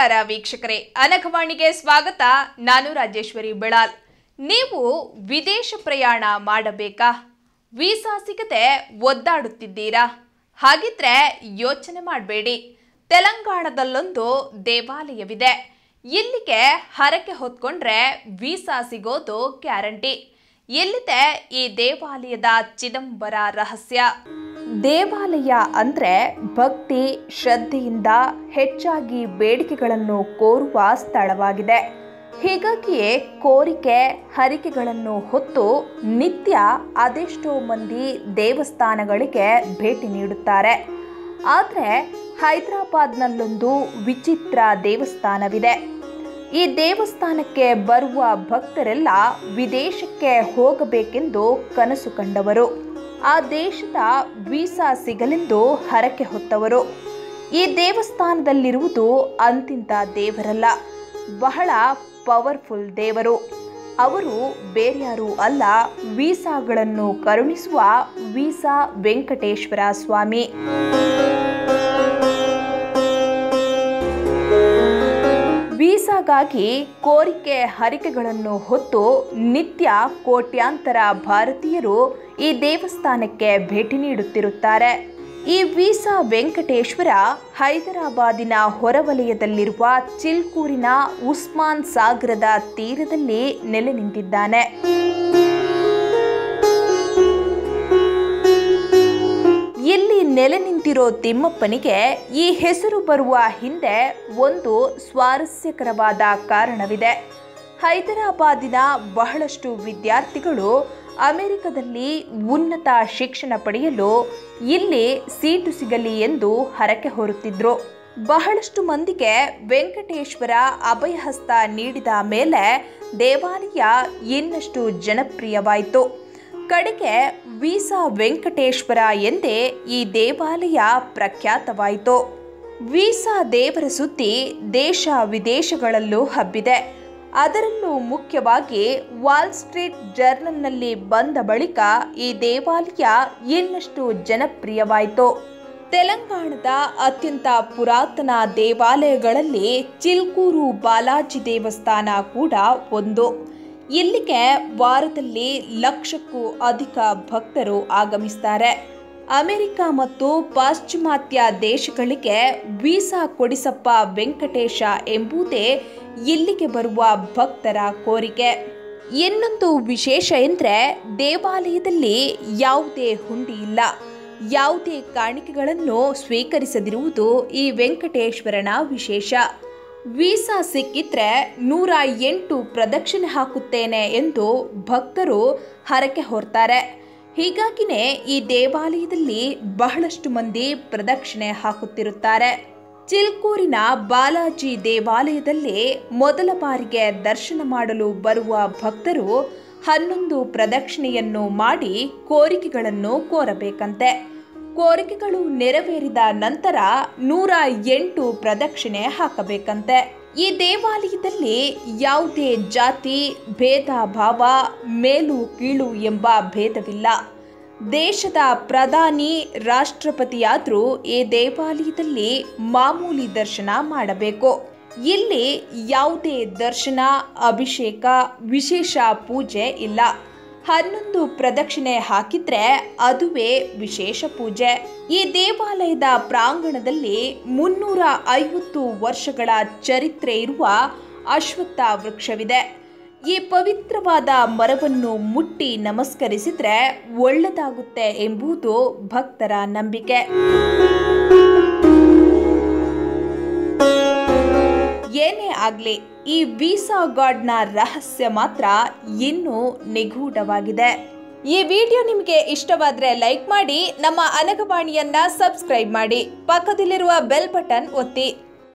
ನಮಸ್ಕಾರ ವೀಕ್ಷಕರೇ ಅನಘವಾಣಿಗೆ ಸ್ವಾಗತ ನಾನು ರಾಜೇಶ್ವರಿ ಬೆಳಾಲ್ ನೀವು ವಿದೇಶ ಪ್ರಯಾಣ ಮಾಡಬೇಕಾ ವೀಸಾ ಸಿಗದೆ ಒದ್ದಾಡುತ್ತಿದ್ದೀರಾ ಹಾಗಿದ್ರೆ ಯೋಚನೆ ಮಾಡಬೇಡಿ ತೆಲಂಗಾಣದಲ್ಲೊಂದು ದೇವಾಲಯವಿದೆ ಇಲ್ಲಿಗೆ ಹರಕೆ ಹೊತ್ಕೊಂಡ್ರೆ ವೀಸಾ ಸಿಗೋದು ಗ್ಯಾರಂಟಿ ಎಲ್ಲಿದೆ ಈ ದೇವಾಲಯದ ಚಿದಂಬರ ರಹಸ್ಯ ದೇವಾಲಯ ಅಂದ್ರೆ ಭಕ್ತಿ ಶ್ರದ್ಧೆಯಿಂದ ಹೆಚ್ಚಾಗಿ ಬೇಡಿಕೆಗಳನ್ನು ಕೋರುವ ಸ್ಥಳವಾಗಿದೆ ಹೀಗಾಗಿಯೇ ಕೋರಿಕೆ ಹರಿಕೆಗಳನ್ನು ಹೊತ್ತು ನಿತ್ಯ ಅದೆಷ್ಟೋ ಮಂದಿ ದೇವಸ್ಥಾನಗಳಿಗೆ ಭೇಟಿ ನೀಡುತ್ತಾರೆ ಆದರೆ ಹೈದರಾಬಾದ್ನಲ್ಲೊಂದು ವಿಚಿತ್ರ ದೇವಸ್ಥಾನವಿದೆ ಈ ದೇವಸ್ಥಾನಕ್ಕೆ ಬರುವ ಭಕ್ತರೆಲ್ಲ ವಿದೇಶಕ್ಕೆ ಹೋಗಬೇಕೆಂದು ಕನಸು ಕಂಡವರು ಆ ದೇಶದ ವೀಸಾ ಸಿಗಲೆಂದು ಹರಕೆ ಹೊತ್ತವರು ಈ ದೇವಸ್ಥಾನದಲ್ಲಿರುವುದು ಅಂತಿಂತ ದೇವರಲ್ಲ ಬಹಳ ಪವರ್ಫುಲ್ ದೇವರು ಅವರು ಬೇರ್ಯಾರೂ ಅಲ್ಲ ವೀಸಾಗಳನ್ನು ಕರುಣಿಸುವ ವೀಸಾ ವೆಂಕಟೇಶ್ವರ ಸ್ವಾಮಿ ವೀಸಾಗಾಗಿ ಕೋರಿಕೆ ಹರಿಕೆಗಳನ್ನು ಹೊತ್ತು ನಿತ್ಯ ಕೋಟ್ಯಾಂತರ ಭಾರತೀಯರು ಈ ದೇವಸ್ಥಾನಕ್ಕೆ ಭೇಟಿ ನೀಡುತ್ತಿರುತ್ತಾರೆ ಈ ವೀಸಾ ವೆಂಕಟೇಶ್ವರ ಹೈದರಾಬಾದಿನ ಹೊರವಲಯದಲ್ಲಿರುವ ಚಿಲ್ಕೂರಿನ ಉಸ್ಮಾನ್ ಸಾಗರದ ತೀರದಲ್ಲಿ ನೆಲೆ ನಿಂತಿದ್ದಾನೆ ಇಲ್ಲಿ ನೆಲೆ ನಿಂತಿರೋ ತಿಮ್ಮಪ್ಪನಿಗೆ ಈ ಹೆಸರು ಬರುವ ಹಿಂದೆ ಒಂದು ಸ್ವಾರಸ್ಯಕರವಾದ ಕಾರಣವಿದೆ ಹೈದರಾಬಾದಿನ ಬಹಳಷ್ಟು ವಿದ್ಯಾರ್ಥಿಗಳು ಅಮೆರಿಕದಲ್ಲಿ ಉನ್ನತ ಶಿಕ್ಷಣ ಪಡೆಯಲು ಇಲ್ಲಿ ಸೀಟು ಸಿಗಲಿ ಎಂದು ಹರಕೆ ಹೊರುತ್ತಿದ್ರು ಬಹಳಷ್ಟು ಮಂದಿಗೆ ವೆಂಕಟೇಶ್ವರ ಅಭಯಹಸ್ತ ನೀಡಿದ ಮೇಲೆ ದೇವಾಲಯ ಇನ್ನಷ್ಟು ಜನಪ್ರಿಯವಾಯಿತು ಕಡೆಗೆ ವೀಸಾ ವೆಂಕಟೇಶ್ವರ ಎಂದೇ ಈ ದೇವಾಲಯ ಪ್ರಖ್ಯಾತವಾಯಿತು ವೀಸಾ ದೇವರ ಸುದ್ದಿ ದೇಶ ವಿದೇಶಗಳಲ್ಲೂ ಹಬ್ಬಿದೆ ಅದರಲ್ಲೂ ಮುಖ್ಯವಾಗಿ ವಾಲ್ ಸ್ಟ್ರೀಟ್ ಜರ್ನಲ್ನಲ್ಲಿ ಬಂದ ಬಳಿಕ ಈ ದೇವಾಲಯ ಇನ್ನಷ್ಟು ಜನಪ್ರಿಯವಾಯಿತು ತೆಲಂಗಾಣದ ಅತ್ಯಂತ ಪುರಾತನ ದೇವಾಲಯಗಳಲ್ಲಿ ಚಿಲ್ಕೂರು ಬಾಲಾಜಿ ದೇವಸ್ಥಾನ ಕೂಡ ಒಂದು ಇಲ್ಲಿಗೆ ವಾರದಲ್ಲಿ ಲಕ್ಷಕ್ಕೂ ಅಧಿಕ ಭಕ್ತರು ಆಗಮಿಸ್ತಾರೆ ಅಮೆರಿಕ ಮತ್ತು ಪಾಶ್ಚಿಮಾತ್ಯ ದೇಶಗಳಿಗೆ ವೀಸಾ ಕೊಡಿಸಪ್ಪ ವೆಂಕಟೇಶ ಎಂಬುದೇ ಇಲ್ಲಿಗೆ ಬರುವ ಭಕ್ತರ ಕೋರಿಕೆ ಇನ್ನೊಂದು ವಿಶೇಷ ಎಂದರೆ ದೇವಾಲಯದಲ್ಲಿ ಯಾವುದೇ ಹುಂಡಿ ಇಲ್ಲ ಯಾವುದೇ ಕಾಣಿಕೆಗಳನ್ನು ಸ್ವೀಕರಿಸದಿರುವುದು ಈ ವೆಂಕಟೇಶ್ವರನ ವಿಶೇಷ ವೀಸಾ ಸಿಕ್ಕಿದ್ರೆ ನೂರ ಎಂಟು ಪ್ರದಕ್ಷಿಣೆ ಹಾಕುತ್ತೇನೆ ಎಂದು ಭಕ್ತರು ಹರಕೆ ಹೊರ್ತಾರೆ ಹೀಗಾಗಿನೇ ಈ ದೇವಾಲಯದಲ್ಲಿ ಬಹಳಷ್ಟು ಮಂದಿ ಪ್ರದಕ್ಷಿಣೆ ಹಾಕುತ್ತಿರುತ್ತಾರೆ ಚಿಲ್ಕೂರಿನ ಬಾಲಾಜಿ ದೇವಾಲಯದಲ್ಲಿ ಮೊದಲ ಬಾರಿಗೆ ದರ್ಶನ ಮಾಡಲು ಬರುವ ಭಕ್ತರು ಹನ್ನೊಂದು ಪ್ರದಕ್ಷಿಣೆಯನ್ನು ಮಾಡಿ ಕೋರಿಕೆಗಳನ್ನು ಕೋರಬೇಕಂತೆ ಕೋರಿಕೆಗಳು ನೆರವೇರಿದ ನಂತರ ನೂರ ಎಂಟು ಪ್ರದಕ್ಷಿಣೆ ಹಾಕಬೇಕಂತೆ ಈ ದೇವಾಲಯದಲ್ಲಿ ಯಾವುದೇ ಜಾತಿ ಭೇದ ಭಾವ ಮೇಲು ಕೀಳು ಎಂಬ ಭೇದವಿಲ್ಲ ದೇಶದ ಪ್ರಧಾನಿ ರಾಷ್ಟ್ರಪತಿಯಾದರೂ ಈ ದೇವಾಲಯದಲ್ಲಿ ಮಾಮೂಲಿ ದರ್ಶನ ಮಾಡಬೇಕು ಇಲ್ಲಿ ಯಾವುದೇ ದರ್ಶನ ಅಭಿಷೇಕ ವಿಶೇಷ ಪೂಜೆ ಇಲ್ಲ ಹನ್ನೊಂದು ಪ್ರದಕ್ಷಿಣೆ ಹಾಕಿದ್ರೆ ಅದುವೇ ವಿಶೇಷ ಪೂಜೆ ಈ ದೇವಾಲಯದ ಪ್ರಾಂಗಣದಲ್ಲಿ ಮುನ್ನೂರ ಐವತ್ತು ವರ್ಷಗಳ ಚರಿತ್ರೆ ಇರುವ ಅಶ್ವತ್ಥ ವೃಕ್ಷವಿದೆ ಈ ಪವಿತ್ರವಾದ ಮರವನ್ನು ಮುಟ್ಟಿ ನಮಸ್ಕರಿಸಿದ್ರೆ ಒಳ್ಳೆದಾಗುತ್ತೆ ಎಂಬುದು ಭಕ್ತರ ನಂಬಿಕೆ ಏನೇ ಆಗಲಿ ಈ ವೀಸಾ ಗಾಡ್ನ ರಹಸ್ಯ ಮಾತ್ರ ಇನ್ನೂ ನಿಗೂಢವಾಗಿದೆ ಈ ವಿಡಿಯೋ ನಿಮಗೆ ಇಷ್ಟವಾದ್ರೆ ಲೈಕ್ ಮಾಡಿ ನಮ್ಮ ಅನಗವಾಣಿಯನ್ನ ಸಬ್ಸ್ಕ್ರೈಬ್ ಮಾಡಿ ಪಕ್ಕದಲ್ಲಿರುವ ಬೆಲ್ ಬಟನ್ ಒತ್ತಿ